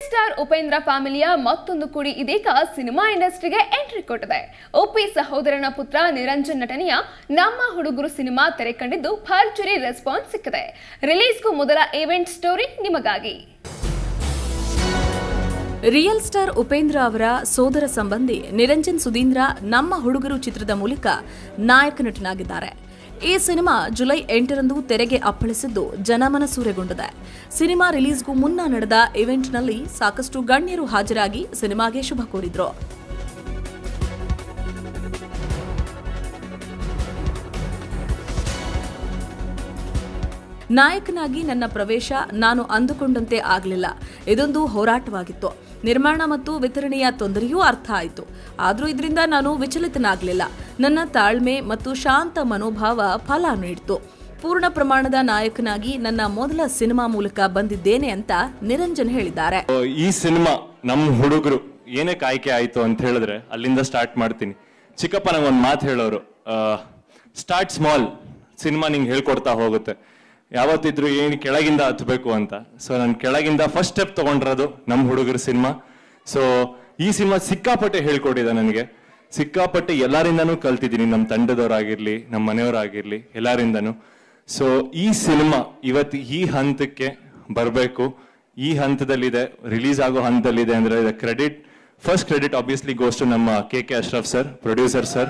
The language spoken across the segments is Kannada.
ಸ್ಟಾರ್ ಉಪೇಂದ್ರ ಫ್ಯಾಮಿಲಿಯ ಮತ್ತೊಂದು ಕುಡಿ ಇದೀಗ ಸಿನಿಮಾ ಇಂಡಸ್ಟ್ರಿಗೆ ಎಂಟ್ರಿ ಕೊಟ್ಟಿದೆ ಒಪಿ ಸಹೋದರನ ಪುತ್ರ ನಿರಂಜನ್ ನಟನೆಯ ನಮ್ಮ ಹುಡುಗರು ಸಿನಿಮಾ ತೆರೆ ಕಂಡಿದ್ದು ಭರ್ಜರಿ ರೆಸ್ಪಾನ್ಸ್ ಸಿಕ್ಕಿದೆ ರಿಲೀಸ್ಗೂ ಮೊದಲ ಈವೆಂಟ್ ಸ್ಟೋರಿ ನಿಮಗಾಗಿ ರಿಯಲ್ ಸ್ಟಾರ್ ಉಪೇಂದ್ರ ಅವರ ಸೋದರ ಸಂಬಂಧಿ ನಿರಂಜನ್ ಸುಧೀಂದ್ರ ನಮ್ಮ ಹುಡುಗರು ಚಿತ್ರದ ಮೂಲಕ ನಾಯಕ ನಟನಾಗಿದ್ದಾರೆ ಈ ಸಿನಿಮಾ ಜುಲೈ ಎಂಟರಂದು ತೆರೆಗೆ ಅಪ್ಪಳಿಸಿದ್ದು ಜನಮನ ಸೂರೆಗೊಂಡಿದೆ ಸಿನಿಮಾ ರಿಲೀಸ್ಗೂ ಮುನ್ನ ನಡೆದ ಇವೆಂಟ್ನಲ್ಲಿ ಸಾಕಷ್ಟು ಗಣ್ಯರು ಹಾಜರಾಗಿ ಸಿನಿಮಾಗೆ ಶುಭ ಕೋರಿದ್ರು ನಾಯಕನಾಗಿ ನನ್ನ ಪ್ರವೇಶ ನಾನು ಅಂದುಕೊಂಡಂತೆ ಆಗಲಿಲ್ಲ ಇದೊಂದು ಹೋರಾಟವಾಗಿತ್ತು ನಿರ್ಮಾಣ ಮತ್ತು ವಿತರಣೆಯ ತೊಂದರೆಯೂ ಅರ್ಥ ಆಯಿತು ಆದರೂ ಇದರಿಂದ ನಾನು ವಿಚಲಿತನಾಗಲಿಲ್ಲ ನನ್ನ ತಾಳ್ಮೆ ಮತ್ತು ಶಾಂತ ಮನೋಭಾವ ಫಲ ನೀಡಿತು ಪೂರ್ಣ ಪ್ರಮಾಣದ ನಾಯಕನಾಗಿ ನನ್ನ ಮೊದಲ ಸಿನಿಮಾ ಮೂಲಕ ಬಂದಿದ್ದೇನೆ ಅಂತ ನಿರಂಜನ್ ಹೇಳಿದ್ದಾರೆ ಈ ಸಿನಿಮಾ ನಮ್ಮ ಹುಡುಗರು ಏನಕ್ಕೆ ಆಯ್ಕೆ ಆಯ್ತು ಅಂತ ಹೇಳಿದ್ರೆ ಅಲ್ಲಿಂದ ಸ್ಟಾರ್ಟ್ ಮಾಡ್ತೀನಿ ಚಿಕ್ಕಪ್ಪ ನಂಗೆ ಒಂದು ಮಾತು ಹೇಳೋರು ಸ್ಟಾರ್ಟ್ ಸ್ಮಾಲ್ ಸಿನಿಮಾ ನಿಂಗೆ ಹೇಳ್ಕೊಡ್ತಾ ಹೋಗುತ್ತೆ ಯಾವತ್ತಿದ್ರು ಏನು ಕೆಳಗಿಂದ ಹತ್ಬೇಕು ಅಂತ ಸೊ ನಾನು ಕೆಳಗಿಂದ ಫಸ್ಟ್ ಸ್ಟೆಪ್ ತಗೊಂಡಿರೋದು ನಮ್ಮ ಹುಡುಗರ ಸಿನಿಮಾ ಸೊ ಈ ಸಿನಿಮಾ ಸಿಕ್ಕಾಪಟ್ಟೆ ಹೇಳ್ಕೊಟ್ಟಿದೆ ನನಗೆ ಸಿಕ್ಕಾಪಟ್ಟೆ ಎಲ್ಲರಿಂದನೂ ಕಲ್ತಿದ್ದೀನಿ ನಮ್ಮ ತಂಡದವರಾಗಿರ್ಲಿ ನಮ್ಮ ಮನೆಯವರಾಗಿರ್ಲಿ ಎಲ್ಲರಿಂದನೂ ಸೊ ಈ ಸಿನಿಮಾ ಇವತ್ತು ಈ ಹಂತಕ್ಕೆ ಬರಬೇಕು ಈ ಹಂತದಲ್ಲಿದೆ ರಿಲೀಸ್ ಆಗೋ ಹಂತದಲ್ಲಿದೆ ಅಂದ್ರೆ credit first credit obviously goes to ನಮ್ಮ K K Ashraf sir producer sir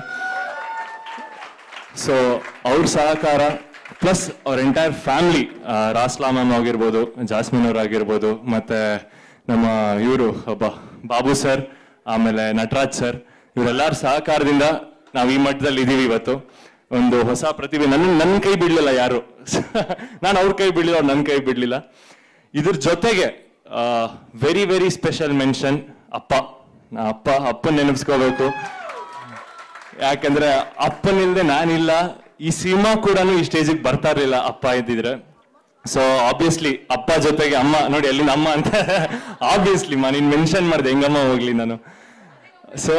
so ಅವ್ರ ಸಹಕಾರ ಪ್ಲಸ್ ಅವ್ರ ಎಂಟೈರ್ ಫ್ಯಾಮಿಲಿ ರಾಸ್ಲಾ ಮ್ಯಾಮ್ ಆಗಿರ್ಬೋದು ಜಾಸ್ಮಿನ್ ಅವ್ರು ಆಗಿರ್ಬೋದು ಮತ್ತೆ ನಮ್ಮ ಇವರು ಒಬ್ಬ ಬಾಬು ಸರ್ ಆಮೇಲೆ ನಟರಾಜ್ ಸರ್ ಇವರೆಲ್ಲರ ಸಹಕಾರದಿಂದ ನಾವು ಈ ಮಟ್ಟದಲ್ಲಿ ಇದೀವಿ ಇವತ್ತು ಒಂದು ಹೊಸ ಪ್ರತಿಭೆ ನನ್ನ ನನ್ನ ಕೈ ಬಿಡ್ಲಿಲ್ಲ ಯಾರು ನಾನು ಅವ್ರ ಕೈ ಬಿಡ್ಲಿಲ್ಲ ಅವ್ರು ನನ್ನ ಕೈ ಬಿಡ್ಲಿಲ್ಲ ಇದ್ರ ಜೊತೆಗೆ ವೆರಿ ವೆರಿ ಸ್ಪೆಷಲ್ ಮೆನ್ಷನ್ ಅಪ್ಪ ನಾ ಅಪ್ಪ ಅಪ್ಪನ ನೆನಪಿಸ್ಕೋಬೇಕು ಯಾಕಂದ್ರೆ ಅಪ್ಪನಿಲ್ದೆ ನಾನಿಲ್ಲ ಈ ಸಿನಿಮಾ ಕೂಡ ಈ ಸ್ಟೇಜಿಗೆ ಬರ್ತಾ ಇರ್ಲಿಲ್ಲ ಅಪ್ಪ ಇದ್ದಿದ್ರೆ ಸೊ ಆಬ್ವಿಯಸ್ಲಿ ಅಪ್ಪ ಜೊತೆಗೆ ಅಮ್ಮ ನೋಡಿ ಅಲ್ಲಿಂದ ಅಮ್ಮ ಅಂತ ಆಬ್ವಿಯಸ್ಲಿ ಮಾ ನೀನ್ ಮೆನ್ಷನ್ ಮಾಡಿದೆ ಹೆಂಗಮ್ಮ ಹೋಗ್ಲಿ ನಾನು ಸೊ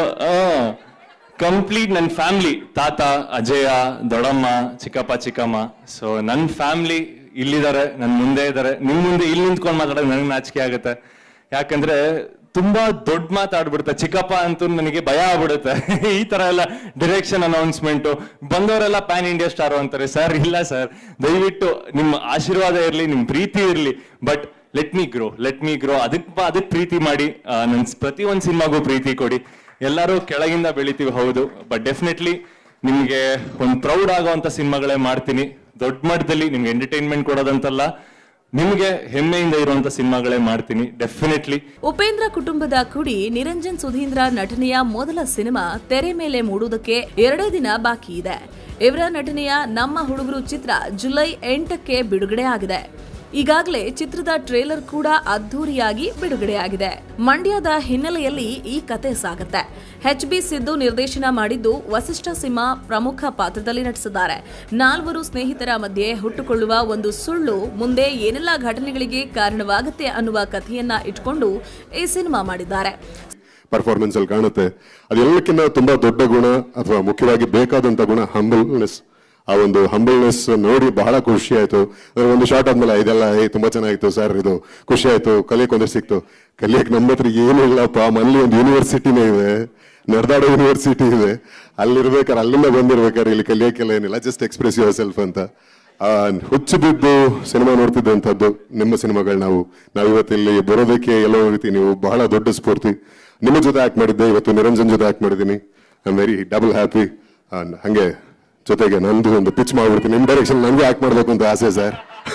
ಕಂಪ್ಲೀಟ್ ನನ್ನ ಫ್ಯಾಮಿಲಿ ತಾತ ಅಜಯ ದೊಡ್ಡಮ್ಮ ಚಿಕ್ಕಪ್ಪ ಚಿಕ್ಕಮ್ಮ ಸೊ ನನ್ನ ಫ್ಯಾಮಿಲಿ ಇಲ್ಲಿದ್ದಾರೆ ನನ್ನ ಮುಂದೆ ಇದ್ದಾರೆ ನಿಮ್ ಮುಂದೆ ಇಲ್ಲಿ ನಿಂತ್ಕೊಂಡು ಮಾತಾಡೋದು ನನಗೆ ನಾಚಿಕೆ ಆಗುತ್ತೆ ಯಾಕಂದ್ರೆ ತುಂಬಾ ದೊಡ್ಡ ಮಾತಾಡ್ಬಿಡುತ್ತೆ ಚಿಕ್ಕಪ್ಪ ಅಂತೂ ನನಗೆ ಭಯ ಆಗ್ಬಿಡುತ್ತೆ ಈ ತರ ಎಲ್ಲ ಡೈರೆಕ್ಷನ್ ಅನೌನ್ಸ್ಮೆಂಟ್ ಬಂದವರೆಲ್ಲ ಪ್ಯಾನ್ ಇಂಡಿಯಾ ಸ್ಟಾರ್ ಅಂತಾರೆ ಸರ್ ಇಲ್ಲ ಸರ್ ದಯವಿಟ್ಟು ನಿಮ್ಮ ಆಶೀರ್ವಾದ ಇರಲಿ ನಿಮ್ ಪ್ರೀತಿ ಇರಲಿ but let me grow let me grow ಅದಕ್ಕೆ ಅದಕ್ಕೆ ಪ್ರೀತಿ ಮಾಡಿ ನನ್ನ ಪ್ರತಿ ಒಂದು ಸಿನಿಮಾಗೂ ಪ್ರೀತಿ ಕೊಡಿ ಎಲ್ಲರೂ ಕೆಳಗಿಂದ ಬೆಳಿತೀವಿ ಹೌದು ಬಟ್ ಡೆಫಿನೆಟ್ಲಿ ನಿಮ್ಗೆ ಒಂದು ಪ್ರೌಡ್ ಆಗುವಂತ ಸಿನಿಮಾಗಳೇ ಮಾಡ್ತೀನಿ ದೊಡ್ಡ ಮಟ್ಟದಲ್ಲಿ ನಿಮ್ಗೆ ಎಂಟರ್ಟೈನ್ಮೆಂಟ್ ಕೊಡೋದಂತಲ್ಲ ನಿಮ್ಗೆ ಹೆಮ್ಮೆಯಿಂದ ಇರುವಂತ ಸಿನಿಮಾಗಳೇ ಮಾಡ್ತೀನಿ ಡೆಫಿನೆಟ್ಲಿ ಉಪೇಂದ್ರ ಕುಟುಂಬದ ಕುಡಿ ನಿರಂಜನ್ ಸುಧೀಂದ್ರ ನಟನೆಯ ಮೊದಲ ಸಿನಿಮಾ ತೆರೆ ಮೇಲೆ ಮೂಡುವುದಕ್ಕೆ ಎರಡೇ ದಿನ ಬಾಕಿ ಇದೆ ಇವರ ನಟನೆಯ ನಮ್ಮ ಹುಡುಗರು ಚಿತ್ರ ಜುಲೈ ಎಂಟಕ್ಕೆ ಬಿಡುಗಡೆ ಆಗಿದೆ ಈಗಾಗಲೇ ಚಿತ್ರದ ಟ್ರೇಲರ್ ಕೂಡ ಅದ್ಧೂರಿಯಾಗಿ ಬಿಡುಗಡೆಯಾಗಿದೆ ಮಂಡ್ಯದ ಹಿನ್ನೆಲೆಯಲ್ಲಿ ಈ ಕತೆ ಸಾಗುತ್ತೆ ಎಚ್ ಬಿ ಸಿದ್ದು ನಿರ್ದೇಶನ ಮಾಡಿದ್ದು ವಸಿಷ್ಠ ಸಿಂಹ ಪ್ರಮುಖ ಪಾತ್ರದಲ್ಲಿ ನಟಿಸಿದ್ದಾರೆ ನಾಲ್ವರು ಸ್ನೇಹಿತರ ಮಧ್ಯೆ ಹುಟ್ಟುಕೊಳ್ಳುವ ಒಂದು ಸುಳ್ಳು ಮುಂದೆ ಏನೆಲ್ಲ ಘಟನೆಗಳಿಗೆ ಕಾರಣವಾಗುತ್ತೆ ಅನ್ನುವ ಕಥೆಯನ್ನ ಇಟ್ಕೊಂಡು ಈ ಸಿನಿಮಾ ಮಾಡಿದ್ದಾರೆ ಪರ್ಫಾರ್ಮೆನ್ಸ್ ಅಲ್ಲಿ ಕಾಣುತ್ತೆ ಅದೆಲ್ಲಕ್ಕಿಂತ ತುಂಬಾ ದೊಡ್ಡ ಗುಣ ಅಥವಾ ಮುಖ್ಯವಾಗಿ ಬೇಕಾದಂತ ಗುಣ ಹಂಬಲ್ನೆಸ್ ಆ ಒಂದು ಹಂಬಲ್ನೆಸ್ ನೋಡಿ ಬಹಳ ಖುಷಿ ಆಯ್ತು ಅಂದ್ರೆ ಒಂದು ಶಾರ್ಟ್ ಆದ್ಮೇಲೆ ಇದೆಲ್ಲ ಏ ತುಂಬಾ ಚೆನ್ನಾಗಿತ್ತು ಸರ್ ಇದು ಖುಷಿ ಆಯ್ತು ಕಲಿಯಕ್ ಒಂದ್ರೆ ಸಿಕ್ತು ಕಲಿಯಕ್ ನಮ್ಮ ಹತ್ರ ಏನು ಇಲ್ಲಪ್ಪ ಮನೇಲಿ ಒಂದು ಯೂನಿವರ್ಸಿಟಿನೇ ಇದೆ ನಡೆದಾಡೋ ಯೂನಿವರ್ಸಿಟಿ ಇದೆ ಅಲ್ಲಿರ್ಬೇಕಾದ್ರೆ ಅಲ್ಲಿಂದ ಬಂದಿರ್ಬೇಕಾದ್ರೆ ಇಲ್ಲಿ ಕಲಿಯಕ್ಕೆಲ್ಲ ಏನಿಲ್ಲ ಜಸ್ಟ್ ಎಕ್ಸ್ಪ್ರೆಸ್ ಯುವರ್ ಸೆಲ್ಫ್ ಅಂತ ಆ, ಹುಚ್ಚು ಬಿದ್ದು ಸಿನಿಮಾ ನೋಡ್ತಿದ್ದಂಥದ್ದು ನಿಮ್ಮ ಸಿನಿಮಾಗಳು ನಾವು ನಾವು ಇವತ್ತು ಇಲ್ಲಿ ಬರೋದಕ್ಕೆ ಎಲ್ಲೋ ರೀತಿ ನೀವು ಬಹಳ ದೊಡ್ಡ ಸ್ಫೂರ್ತಿ ನಿಮ್ಮ ಜೊತೆ ಆಕ್ಟ್ ಮಾಡಿದ್ದೆ ಇವತ್ತು ನಿರಂಜನ್ ಜೊತೆ ಆಕ್ಟ್ ಮಾಡಿದ್ದೀನಿ ಐ ವೆರಿ ಡಬಲ್ ಹ್ಯಾಪಿ ಹಂಗೆ ಜೊತೆಗೆ ನಂದು ಒಂದು ಪಿಚ್ ಮಾಡ್ಬಿಡ್ತೀನಿ ನಿಮ್ಮ ಡೈರೆಕ್ಷನ್ ನನಗೆ ಆಕ್ಟ್ ಮಾಡಬೇಕು ಅಂತ ಆಸೆ ಸರ್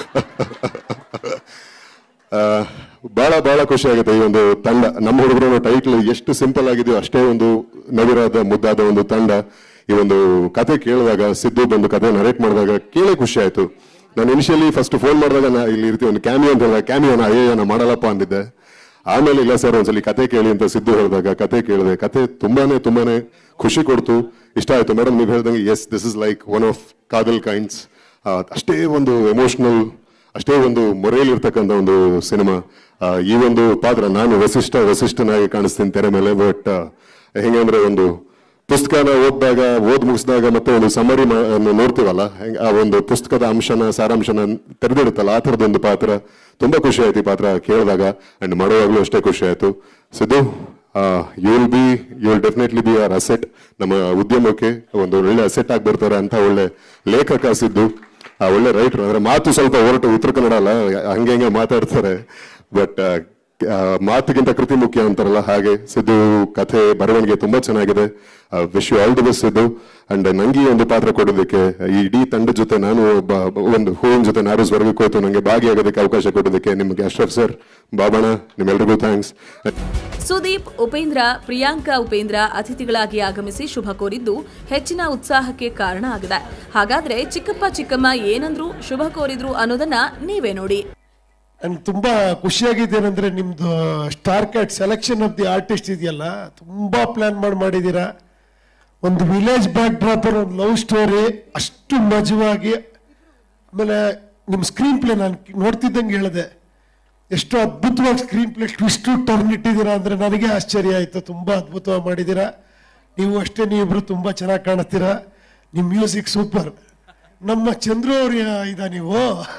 ಬಹಳ ಬಹಳ ಖುಷಿ ಆಗುತ್ತೆ ಈ ಒಂದು ತಂಡ ನಮ್ಮ ಹುಡುಗರ ಟೈಟ್ಲ್ ಎಷ್ಟು ಸಿಂಪಲ್ ಆಗಿದೆಯೋ ಅಷ್ಟೇ ಒಂದು ನವಿರಾದ ಮುದ್ದಾದ ಒಂದು ತಂಡ ಈ ಒಂದು ಕತೆ ಕೇಳಿದಾಗ ಸಿದ್ದು ಬಂದು ಕತೆ ನರೇಟ್ ಮಾಡಿದಾಗ ಕೇಳೇ ಖುಷಿ ಆಯ್ತು ನಾನು ಇನಿಷಿಯಲಿ ಫಸ್ಟ್ ಫೋನ್ ಮಾಡಿದಾಗ ನಾ ಇಲ್ಲಿ ಇರ್ತೀವಿ ಒಂದು ಕ್ಯಾಮಿಯೋ ಅಂತ ಹೇಳಿದಾಗ ಕ್ಯಾಮಿಯೋನ ಅಯ್ಯೋ ನಾ ಮಾಡಲ್ಲಪ್ಪ ಅಂದಿದ್ದೆ ಆಮೇಲೆ ಇಲ್ಲ ಸರ್ ಒಂದ್ಸಲಿ ಕತೆ ಕೇಳಿ ಅಂತ ಸಿದ್ದು ಹೇಳಿದಾಗ ಕತೆ ಕೇಳಿದೆ ಕತೆ ತುಂಬಾನೇ ತುಂಬಾನೇ ಖುಷಿ ಕೊಡ್ತು ಇಷ್ಟ ಆಯ್ತು ಮೇಡಮ್ ನೀವು ಹೇಳ್ದಂಗೆ yes this is like one of ಕಾದಲ್ ಕೈಂಡ್ಸ್ ಅಷ್ಟೇ ಒಂದು ಎಮೋಷನಲ್ ಅಷ್ಟೇ ಒಂದು ಮೊರೆಯಲ್ಲಿರ್ತಕ್ಕಂಥ ಒಂದು ಸಿನಿಮಾ ಈ ಒಂದು ಪಾತ್ರ ನಾನು ವಸಿಷ್ಠ ವಸಿಷ್ಠನಾಗಿ ಕಾಣಿಸ್ತೀನಿ ತೆರೆ ಮೇಲೆ ಬಟ್ ಹೆಂಗೆ ಅಂದ್ರೆ ಒಂದು ಪುಸ್ತಕನ ಓದಿದಾಗ ಓದ್ ಮುಗಿಸಿದಾಗ ಮತ್ತೆ ಒಂದು ಸಮರಿ ನೋಡ್ತೀವಲ್ಲ ಹೆಂಗ್- ಆ ಒಂದು ಪುಸ್ತಕದ ಅಂಶನ ಸಾರಾಂಶನ ತೆರೆದಿರುತ್ತಲ್ಲ ಆ ಥರದೊಂದು ಪಾತ್ರ ತುಂಬಾ ಖುಷಿ ಆಯ್ತು ಈ ಪಾತ್ರ ಕೇಳಿದಾಗ ಅಂಡ್ ಮಾಡುವಾಗಲೂ ಅಷ್ಟೇ ಖುಷಿ ಆಯ್ತು Siddu you will be you will definitely be our asset ನಮ್ಮ ಉದ್ಯಮಕ್ಕೆ ಒಂದು ಒಳ್ಳೆ ಅಸೆಟ್ ಆಗಿ ಬರ್ತಾರೆ ಅಂತ ಒಳ್ಳೆ ಲೇಖಕ ಸಿದ್ದು ಆ ಒಳ್ಳೆ ರೈಟರ್ ಅಂದ್ರೆ ಮಾತು ಸ್ವಲ್ಪ ಹೊರಟು ಉತ್ತರ ಕನ್ನಡ ಅಲ್ಲ ಹಂಗೆ ಹಂಗೆ ಮಾತಾಡ್ತಾರೆ ಬಟ್ ಮಾತಿಗಿಂತ ಕೃತಿ ಮುಖ್ಯ ಅಂತಾರಲ್ಲ ಹಾಗೆ ಸಿದ್ದು ಕಥೆ ಬರವಣಿಗೆ ತುಂಬಾ ಚೆನ್ನಾಗಿದೆ wish you all the best Siddu and ನಂಗೆ ಈ ಒಂದು ಪಾತ್ರ ಕೊಡೋದಕ್ಕೆ ಈ ಇಡೀ ತಂಡದ ಜೊತೆ ನಾನು ಒಬ್ಬ ಒಂದು ಹೂವಿನ ಜೊತೆ ನಾರು ಸ್ವರ್ಗಕ್ಕೆ ಹೋಯ್ತು ನನಗೆ ಭಾಗಿಯಾಗೋದಕ್ಕೆ ಅವಕಾಶ ಕೊಡೋದಕ್ಕೆ ನಿಮಗೆ ಅಶ್ರಫ್ ಸರ್ ಬಾಬಣ್ಣ ನಿಮ್ಮೆಲ್ರಿಗೂ ಥ್ಯಾಂಕ್ಸ್ ಸುದೀಪ್ ಉಪೇಂದ್ರ ಪ್ರಿಯಾಂಕಾ ಉಪೇಂದ್ರ ಅತಿಥಿಗಳಾಗಿ ಆಗಮಿಸಿ ಶುಭ ಕೋರಿದ್ದು ಹೆಚ್ಚಿನ ಉತ್ಸಾಹಕ್ಕೆ ಕಾರಣ ಆಗಿದೆ ಹಾಗಾದ್ರೆ ಚಿಕ್ಕಪ್ಪ ಚಿಕ್ಕಮ್ಮ ಏನಂದ್ರು ಶುಭ ಕೋರಿದ್ರು ಅನ್ನೋದನ್ನ ನೀವೇ ನೋಡಿ ನನ್ಗೆ ತುಂಬಾ ಖುಷಿಯಾಗಿದ್ದೇನೆಂದ್ರೆ ನಿಮ್ದು star cast selection of the artist ಇದೆಯಲ್ಲ ತುಂಬಾ ಪ್ಲಾನ್ ಮಾಡಿ ಮಾಡಿದ್ದೀರಾ ಒಂದು ವಿಲೇಜ್ ಬ್ಯಾಕ್ ಡ್ರಾಪ್ ಒಂದು ಲವ್ ಸ್ಟೋರಿ ಅಷ್ಟು ಮಜವಾಗಿ ಆಮೇಲೆ ನಿಮ್ಮ ಸ್ಕ್ರೀನ್ ಪ್ಲೇ ನಾನು ನೋಡ್ತಿದ್ದಂಗೆ ಹೇಳಿದೆ ಎಷ್ಟು ಅದ್ಭುತವಾಗಿ ಸ್ಕ್ರೀನ್ ಪ್ಲೇ ಟ್ವಿಸ್ಟು ಟರ್ನ್ ಇಟ್ಟಿದ್ದೀರಾ ಅಂದರೆ ನನಗೆ ಆಶ್ಚರ್ಯ ಆಯಿತು ತುಂಬ ಅದ್ಭುತವಾಗಿ ಮಾಡಿದ್ದೀರಾ ನೀವು ಅಷ್ಟೇ ನೀವಿಬ್ರು ತುಂಬ ಚೆನ್ನಾಗಿ ಕಾಣಿಸ್ತೀರಾ ನಿಮ್ಮ ಮ್ಯೂಸಿಕ್ ಸೂಪರ್ ನಮ್ಮ ಚಂದ್ರು ಅವ್ರ ಇದ ನೀವು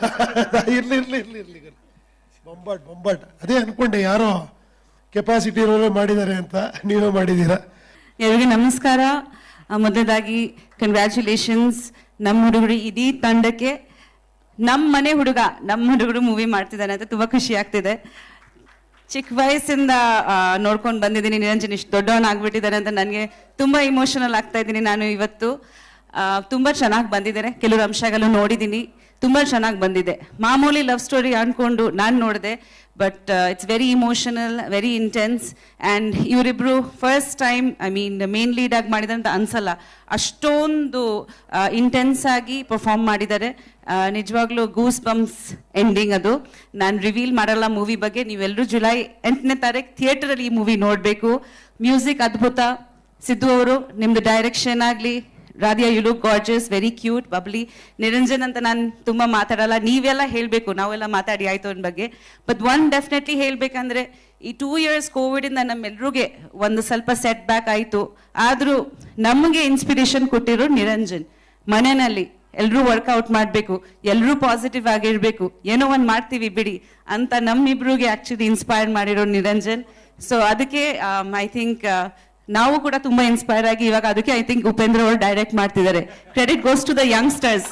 ಇರ್ಲಿ ಇರ್ಲಿ ಇರ್ಲಿ ಇರ್ಲಿ ಬೊಂಬಾಟ್ ಬೊಂಬಾಟ್ ಅದೇ ಅನ್ಕೊಂಡೆ ಯಾರೋ ಕೆಪಾಸಿಟಿ ಇರೋರೇ ಮಾಡಿದ್ದಾರೆ ಅಂತ ನೀವೇ ಮಾಡಿದ್ದೀರಾ ಎಲ್ರಿಗೂ ನಮಸ್ಕಾರ ಆ, ಮೊದಲದಾಗಿ ಕಂಗ್ರ್ಯಾಚುಲೇಷನ್ಸ್ ನಮ್ಮ ಹುಡುಗರು ಇಡೀ ತಂಡಕ್ಕೆ ನಮ್ಮ ಮನೆ ಹುಡುಗ ನಮ್ಮ ಹುಡುಗರು ಮೂವಿ ಮಾಡ್ತಿದ್ದಾನೆ ಅಂತ ತುಂಬ ಖುಷಿ ಆಗ್ತಿದೆ ಚಿಕ್ಕ ವಯಸ್ಸಿಂದ ನೋಡ್ಕೊಂಡು ಬಂದಿದ್ದೀನಿ ನಿರಂಜನ್ ಇಷ್ಟು ದೊಡ್ಡವನಾಗ್ಬಿಟ್ಟಿದ್ದಾನೆ ಅಂತ ನನಗೆ ತುಂಬ ಇಮೋಷನಲ್ ಆಗ್ತಾ ಇದ್ದೀನಿ ನಾನು ಇವತ್ತು ಆ, ತುಂಬ ಚೆನ್ನಾಗಿ ಬಂದಿದ್ದಾರೆ ಕೆಲವು ಅಂಶಗಳು ನೋಡಿದ್ದೀನಿ ತುಂಬ ಚೆನ್ನಾಗಿ ಬಂದಿದೆ ಮಾಮೂಲಿ ಲವ್ ಸ್ಟೋರಿ ಅನ್ಕೊಂಡು ನಾನು ನೋಡಿದೆ but it's very emotional very intense and ಇವರಿಬ್ರು first time I mean main lead ಆಗಿ ಮಾಡಿದ್ದಾರೆ ಅಂತ ಅನ್ಸಲ್ಲ ಅಷ್ಟೊಂದು ಇಂಟೆನ್ಸ್ ಆಗಿ ಪರ್ಫಾರ್ಮ್ ಮಾಡಿದ್ದಾರೆ ಆ, ನಿಜವಾಗ್ಲೂ ಗೂಸ್ ಬಂಪ್ಸ್ ಎಂಡಿಂಗ್ ಅದು ನಾನು ರಿವೀಲ್ ಮಾಡಲ್ಲ ಮೂವಿ ಬಗ್ಗೆ ನೀವೆಲ್ಲರೂ ಜುಲೈ ಎಂಟನೇ ತಾರೀಕು ಥಿಯೇಟರಲ್ಲಿ ಈ ಮೂವಿ ನೋಡಬೇಕು ಮ್ಯೂಸಿಕ್ ಅದ್ಭುತ ಸಿದ್ದು ಅವರು ನಿಮ್ದು ಡೈರೆಕ್ಷನ್ ಆಗಲಿ Radhiya you look gorgeous very cute bubbly Niranjan ಅಂತ ನಾನು ತುಂಬ ಮಾತಾಡಲ್ಲ ನೀವೆಲ್ಲ ಹೇಳಬೇಕು ನಾವೆಲ್ಲ ಮಾತಾಡಿ ಆಯ್ತು ಅದ್ರ ಬಗ್ಗೆ ಬಟ್ ಒನ್ ಡೆಫಿನೆಟ್ಲಿ ಹೇಳಬೇಕಂದ್ರೆ ಈ ಟೂ ಇಯರ್ಸ್ ಕೋವಿಡಿಂದ ನಮ್ಮೆಲ್ರಿಗೆ ಒಂದು ಸ್ವಲ್ಪ ಸೆಟ್ ಬ್ಯಾಕ್ ಆಯಿತು ಆದರೂ ನಮಗೆ ಇನ್ಸ್ಪಿರೇಷನ್ ಕೊಟ್ಟಿರೋ ನಿರಂಜನ್ ಮನೆಯಲ್ಲಿ ಎಲ್ಲರೂ ವರ್ಕೌಟ್ ಮಾಡಬೇಕು ಎಲ್ಲರೂ ಪಾಸಿಟಿವ್ ಆಗಿರಬೇಕು ಏನೋ ಒಂದು ಮಾಡ್ತೀವಿ ಬಿಡಿ ಅಂತ ನಮ್ಮಿಬ್ರಿಗೆ ಆಕ್ಚುಲಿ ಇನ್ಸ್ಪೈರ್ ಮಾಡಿರೋ ನಿರಂಜನ್ ಸೊ ಅದಕ್ಕೆ ಐ ಥಿಂಕ್ ನಾವು ಕೂಡ ತುಂಬಾ ಇನ್ಸ್ಪೈರ್ ಆಗಿ ಇವಾಗ ಅದಕ್ಕೆ ಐ ಥಿಂಕ್ ಉಪೇಂದ್ರ ಅವರು ಡೈರೆಕ್ಟ್ ಮಾಡ್ತಿದ್ದಾರೆ credit goes to the youngsters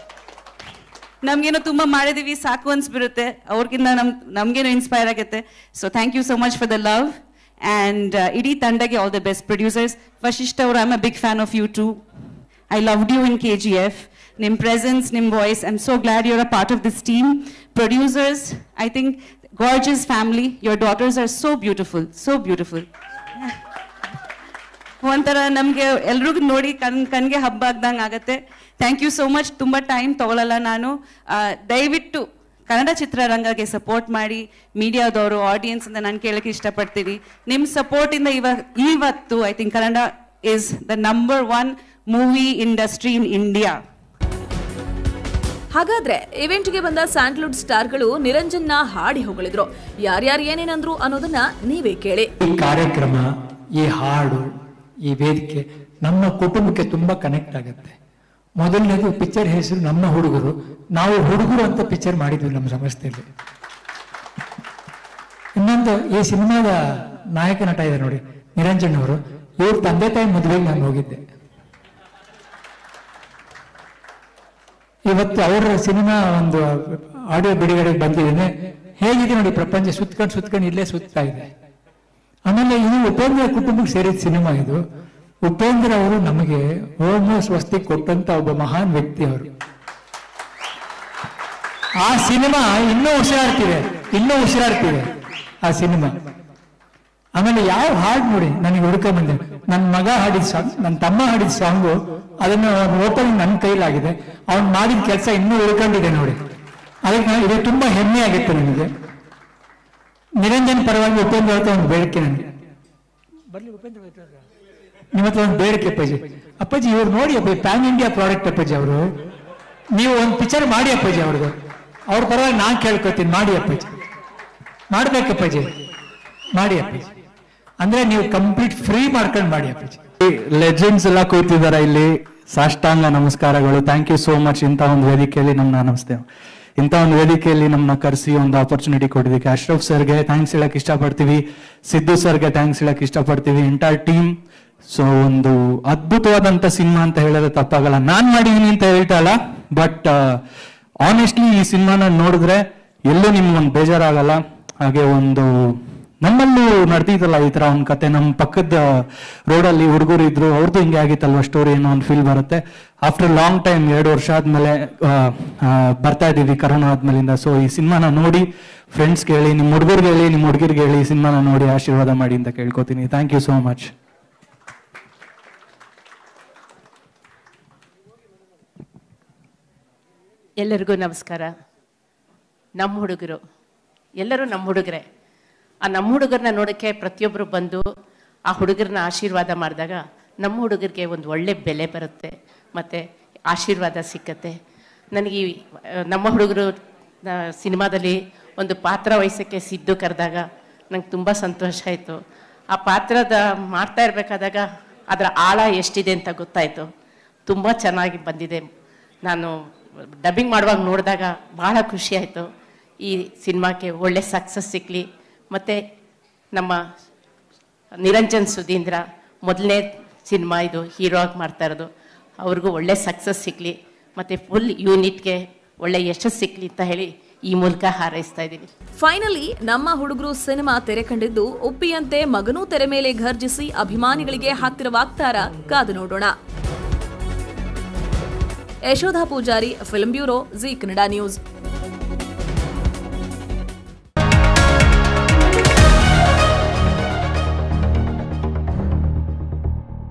ನಮ್ಗೇನೋ ತುಂಬಾ ಮಾಡಿದೀವಿ ಸಾಕು ಅನ್ಸ್ಬಿರುತ್ತೆ ಅವ್ರಿಗಿಂತ ನಮ್ ನಮ್ಗೇನೋ ಇನ್ಸ್ಪೈರ್ ಆಗುತ್ತೆ so thank you so much for the love and ಇಡೀ ತಂಡಗೆ all the best producers Vasishta ಅವರು I am a big fan of you too I loved you in K G F ನಿಮ್ ಪ್ರೆಸೆನ್ಸ್ ನಿಮ್ voice I am so glad your a part of this team producers I think gorgeous family your daughters are so beautiful so beautiful ಒಂಥರ ನಮಗೆ ಎಲ್ರಿಗೂ ನೋಡಿ ಕಣ್ ಕಣ್ಗೆ ಹಬ್ಬ ಆಗ್ದಂಗೆ ಆಗತ್ತೆ ಥ್ಯಾಂಕ್ ಯು ಸೋ ಮಚ್ ತುಂಬ ಟೈಮ್ ತಗೊಳ್ಳಲ್ಲ ನಾನು ಆ, ದಯವಿಟ್ಟು ಕನ್ನಡ ಚಿತ್ರರಂಗಕ್ಕೆ ಸಪೋರ್ಟ್ ಮಾಡಿ ಮೀಡಿಯಾದವರು ಆಡಿಯನ್ಸ್ ಅಂತ ನಾನು ಕೇಳಕ್ಕೆ ಇಷ್ಟಪಡ್ತೀನಿ ನಿಮ್ಮ ಸಪೋರ್ಟಿಂದ ಇವ ಇವತ್ತು I think Kannada is the number one movie industry in India ಹಾಗಾದ್ರೆ ಇವೆಂಟ್ಗೆ ಬಂದ ಸ್ಯಾಂಡ್ಲ್ವುಡ್ ಸ್ಟಾರ್ಗಳು ನಿರಂಜನ್ನ ಹಾಡಿ ಹೊಗಳಿದ್ರು ಯಾರ್ಯಾರು ಏನೇನಂದ್ರು ಅನ್ನೋದನ್ನ ನೀವೇ ಕೇಳಿ ಈ ಕಾರ್ಯಕ್ರಮ ಈ ಹಾಡು ಈ ವೇದಿಕೆ ನಮ್ಮ ಕುಟುಂಬಕ್ಕೆ ತುಂಬಾ ಕನೆಕ್ಟ್ ಆಗುತ್ತೆ ಮೊದಲನೇದು ಪಿಕ್ಚರ್ ಹೆಸರು ನಮ್ಮ ಹುಡುಗರು ನಾವು ಹುಡುಗರು ಅಂತ ಪಿಕ್ಚರ್ ಮಾಡಿದ್ವಿ ನಮ್ಮ ಸಂಸ್ಥೆಯಲ್ಲಿ ಇನ್ನೊಂದು ಈ ಸಿನಿಮಾದ ನಾಯಕ ನಟ ಇದೆ ನೋಡಿ ನಿರಂಜನ್ ಅವರು ಇವ್ರ ತಂದೆ ತಾಯಿ ಮದುವೆಗೆ ನಾನು ಹೋಗಿದ್ದೆ ಇವತ್ತು ಅವರ ಸಿನಿಮಾ ಒಂದು ಆಡಿಯೋ ಬಿಡುಗಡೆಗೆ ಬಂದಿದ್ದೇನೆ ಹೇಗಿದೆ ನೋಡಿ ಪ್ರಪಂಚ ಸುತ್ಕೊಂಡು ಸುತ್ಕೊಂಡು ಇಲ್ಲೇ ಸುತ್ತಾ ಇದೆ ಆಮೇಲೆ ಇದು ಉಪೇಂದ್ರ ಕುಟುಂಬಕ್ಕೆ ಸೇರಿದ ಸಿನಿಮಾ ಇದು ಉಪೇಂದ್ರ ಅವರು ನಮಗೆ ಹೋಮೋ ಸ್ವಸ್ತಿ ಕೊಟ್ಟಂತ ಒಬ್ಬ ಮಹಾನ್ ವ್ಯಕ್ತಿ ಅವರು ಆ ಸಿನಿಮಾ ಇನ್ನೂ ಉಸಿರಾಡ್ತಿದೆ ಇನ್ನೂ ಉಸಿರಾಡ್ತಿದೆ ಆ ಸಿನಿಮಾ ಆಮೇಲೆ ಯಾವ ಹಾಡು ನೋಡಿ ನನಗೆ ಹುಡುಕ ಬಂದೆ ನನ್ನ ಮಗ ಹಾಡಿದ ಸಾಂಗ್ ನನ್ನ ತಮ್ಮ ಹಾಡಿದ ಸಾಂಗು ಅದನ್ನ ಓಪನಿಂಗ್ ನನ್ನ ಕೈಲಾಗಿದೆ ಅವ್ನು ಮಾಡಿದ ಕೆಲಸ ಇನ್ನೂ ಉಳ್ಕೊಂಡಿದೆ ನೋಡಿ ಅದಕ್ಕೆ ನಾನು- ಇದು ತುಂಬಾ ಹೆಮ್ಮೆ ಆಗಿತ್ತು ನನಗೆ ನಿರಂಜನ್ ಪರವಾಗಿ ಉಪೇಂದ್ರ ಹತ್ರ ಒಂದು ಬೇಡಿಕೆ ನನಗೆ ಬರ್ಲಿ ಉಪೇಂದ್ರ ನಿಮ್ಮ ಹತ್ರ ಒಂದು ಬೇಡಿಕೆ ಅಪ್ಪಾಜಿ ಅಪ್ಪಾಜಿ ಇವ್ರು ನೋಡಿ ಅಪ್ಪ ಪ್ಯಾನ್ ಇಂಡಿಯಾ ಪ್ರಾಡಕ್ಟ್ ಅಪ್ಪಾಜಿ ಅವರು ನೀವು ಒಂದು ಪಿಕ್ಚರ್ ಮಾಡಿ ಅಪ್ಪಾಜಿ ಅವ್ರದ್ದು ಅವ್ರ ಪರವಾಗಿ ನಾನು ಕೇಳ್ಕೊತೀನಿ ಮಾಡಿ ಅಪ್ಪಾಜಿ ಮಾಡ್ಬೇಕಪ್ಪಾಜಿ ಮಾಡಿ ಅಪ್ಪಾಜಿ ಅಂದ್ರೆ ನೀವು ಕಂಪ್ಲೀಟ್ ಫ್ರೀ ಮಾಡ್ಕೊಂಡು ಮಾಡಿ ಅಪ್ಪಾಜಿ ಲೆಜೆಂಡ್ಸ್ ಎಲ್ಲ ಕೂತಿದ್ದಾರೆ ಇಲ್ಲಿ ಸಾಷ್ಟಾಂಗ ನಮಸ್ಕಾರಗಳು ಥ್ಯಾಂಕ್ ಯು ಸೋ ಮಚ್ ಇಂಥ ಒಂದು ವೇದಿಕೆಯಲ್ಲಿ ನಮ್ಮನ್ನ ನಮಸ್ತೇವೆ ಇಂಥ ಒಂದು ವೇದಿಕೆಯಲ್ಲಿ ನಮ್ಮನ್ನ ಕರೆಸಿ ಒಂದು ಆಪರ್ಚುನಿಟಿ ಕೊಟ್ಟಿದ್ದಕ್ಕೆ ಅಶ್ರಫ್ ಸರ್ಗೆ ಥ್ಯಾಂಕ್ಸ್ ಹೇಳಕ್ ಇಷ್ಟಪಡ್ತೀವಿ ಸಿದ್ದು ಸರ್ಗೆ ಥ್ಯಾಂಕ್ಸ್ ಹೇಳಕ್ ಇಷ್ಟಪಡ್ತೀವಿ ಎಂಟೈರ್ ಟೀಮ್ ಸೊ ಒಂದು ಅದ್ಭುತವಾದಂತ ಸಿನಿಮಾ ಅಂತ ಹೇಳಿದ್ರೆ ತಪ್ಪಾಗಲ್ಲ ನಾನ್ ಮಾಡಿದೀನಿ ಅಂತ ಹೇಳ್ತಾ ಇಲ್ಲ ಬಟ್ ಆನೆಸ್ಟ್ಲಿ ಈ ಸಿನಿಮಾನ ನೋಡಿದ್ರೆ ಎಲ್ಲೂ ನಿಮ್ಗೊಂದು ಬೇಜಾರಾಗಲ್ಲ ಹಾಗೆ ಒಂದು ನಮ್ಮಲ್ಲೂ ನಡೆದಿತ್ತಲ್ಲ ಈ ತರ ಒಂದು ಕತೆ ನಮ್ಮ ಪಕ್ಕದ ರೋಡಲ್ಲಿ ಹುಡುಗರು ಇದ್ರು ಅವ್ರದ್ದು ಹಿಂಗೆ ಆಗಿತ್ತಲ್ವ ಸ್ಟೋರಿ ಏನೋ ಒಂದು ಫೀಲ್ ಬರುತ್ತೆ ಆಫ್ಟರ್ ಲಾಂಗ್ ಟೈಮ್ ಎರಡು ವರ್ಷ ಆದ್ಮೇಲೆ ಆ, ಆ, ಬರ್ತಾ ಇದೀವಿ ಕರೋನಾ ಆದ್ಮೇಲಿಂದ ಸೊ ಈ ಸಿನಿಮಾನ ನೋಡಿ ಫ್ರೆಂಡ್ಸ್ಗೆ ಹೇಳಿ ನಿಮ್ಮ ಹುಡುಗರಿಗೆ ಹೇಳಿ ನಿಮ್ಮ ಹುಡುಗಿರ್ಗೆ ಹೇಳಿ ಈ ಸಿನಿಮಾನ ನೋಡಿ ಆಶೀರ್ವಾದ ಮಾಡಿ ಅಂತ ಕೇಳ್ಕೊತೀನಿ ಥ್ಯಾಂಕ್ ಯು ಸೋ ಮಚ್ ಎಲ್ಲರಿಗೂ ನಮಸ್ಕಾರ ನಮ್ಮ ಹುಡುಗರು ಎಲ್ಲರೂ ನಮ್ಮ ಹುಡುಗರೇ ಆ ನಮ್ಮ ಹುಡುಗರನ್ನ ನೋಡೋಕ್ಕೆ ಪ್ರತಿಯೊಬ್ಬರು ಬಂದು ಆ ಹುಡುಗರನ್ನ ಆಶೀರ್ವಾದ ಮಾಡಿದಾಗ ನಮ್ಮ ಹುಡುಗರಿಗೆ ಒಂದು ಒಳ್ಳೆ ಬೆಲೆ ಬರುತ್ತೆ ಮತ್ತು ಆಶೀರ್ವಾದ ಸಿಕ್ಕತ್ತೆ ನನಗೆ ಈ ಆ, ನಮ್ಮ ಹುಡುಗರು ಆ, ಸಿನಿಮಾದಲ್ಲಿ ಒಂದು ಪಾತ್ರ ವಹಿಸೋಕ್ಕೆ ಸಿದ್ದು ಕರೆದಾಗ ನಂಗೆ ತುಂಬ ಸಂತೋಷ ಆಯಿತು ಆ ಪಾತ್ರದ ಮಾಡ್ತಾ ಇರಬೇಕಾದಾಗ ಅದರ ಆಳ ಎಷ್ಟಿದೆ ಅಂತ ಗೊತ್ತಾಯಿತು ತುಂಬ ಚೆನ್ನಾಗಿ ಬಂದಿದೆ ನಾನು ಡಬ್ಬಿಂಗ್ ಮಾಡುವಾಗ ನೋಡಿದಾಗ ಭಾಳ ಖುಷಿ ಆಯಿತು ಈ ಸಿನಿಮಾಕ್ಕೆ ಒಳ್ಳೆ ಸಕ್ಸಸ್ ಸಿಕ್ಕಲಿ ಮತ್ತು ನಮ್ಮ ನಿರಂಜನ್ ಸುಧೀಂದ್ರ ಮೊದಲನೇ ಸಿನಿಮಾ ಇದು ಹೀರೋ ಆಗಿ ಮಾಡ್ತಾ ಇರೋದು ಅವ್ರಿಗೂ ಒಳ್ಳೆ ಸಕ್ಸಸ್ ಸಿಕ್ಕಲಿ ಮತ್ತು ಫುಲ್ ಯೂನಿಟ್ಗೆ ಒಳ್ಳೆ ಯಶಸ್ಸು ಸಿಕ್ಕಲಿ ಅಂತ ಹೇಳಿ ಈ ಮೂಲಕ ಹಾರೈಸ್ತಾ ಇದ್ದೀನಿ ಫೈನಲಿ ನಮ್ಮ ಹುಡುಗರು ಸಿನಿಮಾ ತೆರೆ ಕಂಡಿದ್ದು ಉಪ್ಪಿಯಂತೆ ಮಗನೂ ತೆರೆ ಮೇಲೆ ಘರ್ಜಿಸಿ ಅಭಿಮಾನಿಗಳಿಗೆ ಹತ್ತಿರವಾಗ್ತಾರ ಕಾದು ನೋಡೋಣ Yashodha Poojary film bureau Zee Kannada news